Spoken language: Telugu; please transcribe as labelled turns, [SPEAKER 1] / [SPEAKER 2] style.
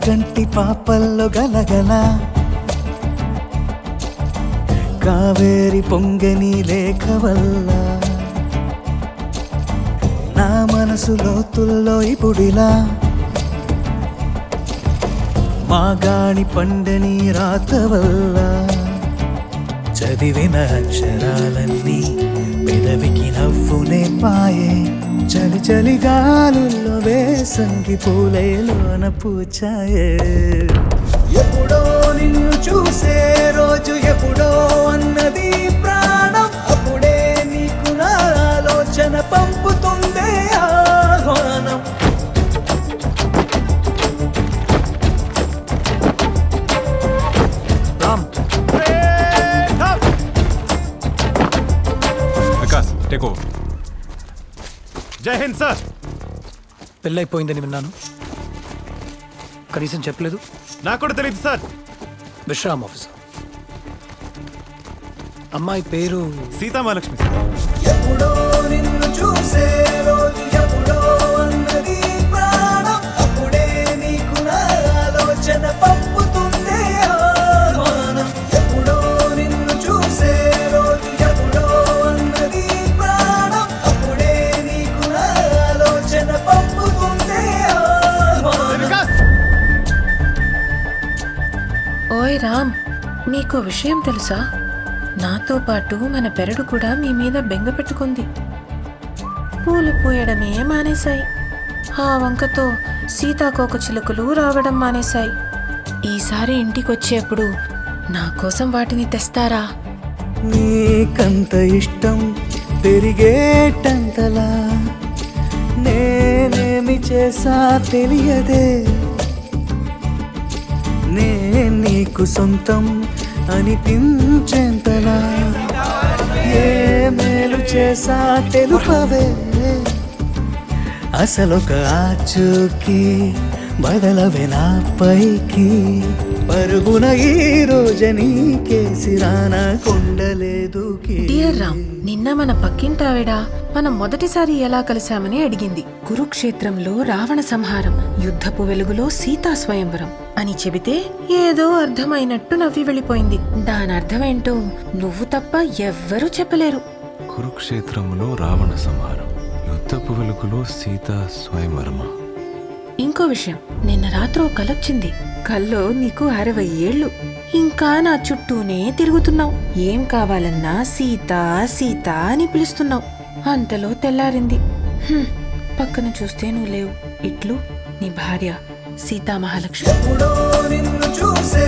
[SPEAKER 1] కంటి పాపల్లో గలగల కావేరి పొంగని లేఖ వల్ల నా మనసు లోతుల్లో ఇప్పుడిలా మాగాణి పండని రాత వల్ల చదివిన అక్షరాలన్నీ పెదవికి నవ్వునే పాయే చలి చలి గాలుల్లో వేసంగి పూలేలోన పూచాయే ఎప్పుడో నిన్ను చూసే రోజు ఎప్పుడో అన్నది ప్రాణం అప్పుడే నీకు నా ఆలోచన పంపుతుందే ఆహ్వానం
[SPEAKER 2] రామ్
[SPEAKER 3] వికాస్ టేక్ ఓవర్ జై హింద్ సార్
[SPEAKER 2] పెళ్ళైపోయిందని విన్నాను కనీసం చెప్పలేదు
[SPEAKER 3] నాకు కూడా తెలియదు సార్
[SPEAKER 2] విశ్రామ్ ఆఫీసర్ అమ్మాయి పేరు
[SPEAKER 3] సీతామహాలక్ష్మి సార్
[SPEAKER 1] ఎప్పుడో నిన్ను చూసే రోజు ఎప్పుడో అన్నది ప్రాణం అప్పుడే నీకు నా ఆలోచన పంపుతుందే ఆహ్వానం ఎప్పుడో నిన్ను చూసే రోజు ఎప్పుడో అన్నది ప్రాణం అప్పుడే నీకు నా ఆలోచన పంపుతుందే ఆహ్వానం
[SPEAKER 3] వికాస్
[SPEAKER 4] ఓయ్ రామ్ నీకో విషయం తెలుసా నాతో పాటు మన పెరడు కూడా మీ మీద బెంగ పెట్టుకుంది పూలు పూయడమే మానేశాయి ఆ వంకతో సీతాకోక చిలుకలు రావడం మానేశాయి ఈసారి ఇంటికొచ్చేప్పుడు నా కోసం వాటిని తెస్తారా
[SPEAKER 1] నీకంత ఇష్టం పెరిగేటంతలా నేనేమి చేసా తెలియదే నే నీకు సొంతం అనిపించేంతలా ఏ మేలు చేసా తెలుపవే అసలొక ఆచూకి బదలవే నా పైకి పరుగున ఈ రోజు నీకేసి రానా కొండలేదుకి
[SPEAKER 4] డియర్ రామ్ నిన్న మన పక్కింటావిడ మనం మొదటిసారి ఎలా కలిశామని అడిగింది కురుక్షేత్రంలో రావణ సంహారం యుద్ధపు వెలుగులో సీతా స్వయంవరం అని చెబితే ఏదో అర్థమైనట్టు నవ్వి వెళ్ళిపోయింది దాని అర్థమేంటో నువ్వు తప్ప ఎవ్వరూ చెప్పలేరు
[SPEAKER 5] కురుక్షేత్రంలో రావణ సంహారం యుద్ధపు వెలుగులో సీతా స్వయంవరమ
[SPEAKER 4] ఇంకో విషయం నిన్న రాత్రి కలొచ్చింది కల్లో నీకు అరవై ఏళ్ళు ఇంకా నా చుట్టూనే తిరుగుతున్నావు ఏం కావాలన్నా సీత సీత అని పిలుస్తున్నావు అంతలో తెల్లారింది హ్మ్, పక్కన చూస్తే నువ్వు లేవు ఇట్లు నీ భార్య సీతా మహాలక్ష్మి
[SPEAKER 1] ఎప్పుడో నిన్ను చూసే